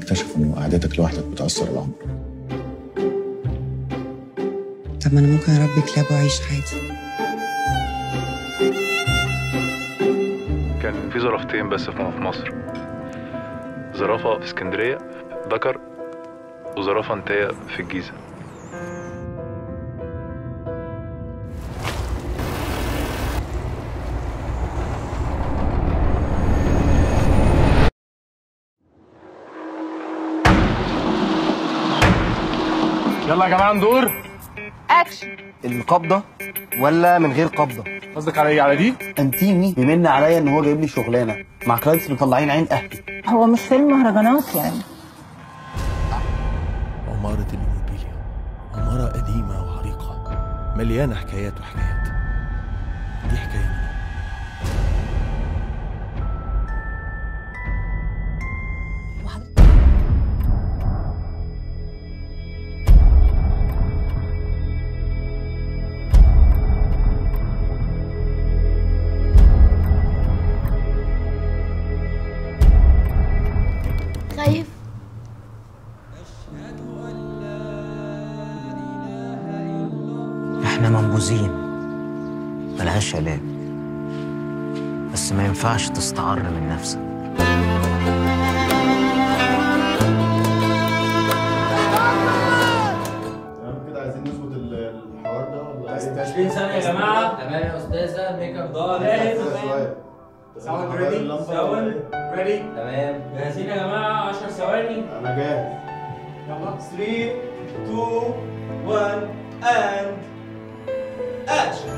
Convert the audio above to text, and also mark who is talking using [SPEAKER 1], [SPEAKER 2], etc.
[SPEAKER 1] اكتشفوا إنه قعدتك لوحدك بتأثر العمر
[SPEAKER 2] طب ما انا ممكن اربي كلاب واعيش عادي
[SPEAKER 3] كان في زرافتين بس في في مصر زرافة في اسكندرية ذكر وزرافة انتاية في الجيزة
[SPEAKER 4] يلا يا جماعه ندور
[SPEAKER 5] اكشن
[SPEAKER 6] القبضه ولا من غير قبضه
[SPEAKER 4] قصدك على ايه على دي
[SPEAKER 6] انتيمي بيمن عليا ان هو جايب لي شغلانه مع كلاينتس مطلعين عين اهلي
[SPEAKER 5] هو مش فيلم مهرجانات يعني
[SPEAKER 7] عمارة الإيموبيليا عمارة قديمة وعريقة مليانة حكايات وحكايات دي حكاية منهم
[SPEAKER 8] خايف
[SPEAKER 9] احنا منبوذين ملهاش علاج بس ما ينفعش تستعر من نفسك
[SPEAKER 1] كده عايزين نظبط الحوار ده ولا
[SPEAKER 10] 20 ثانية يا جماعة تمام يا أستاذة ميك اب ده جاهز
[SPEAKER 1] ساوند ريدي
[SPEAKER 10] ساوند ريدي تمام جاهزين يا جماعة 10 ثواني
[SPEAKER 1] انا جاهز
[SPEAKER 10] يلا 3 2 1 and action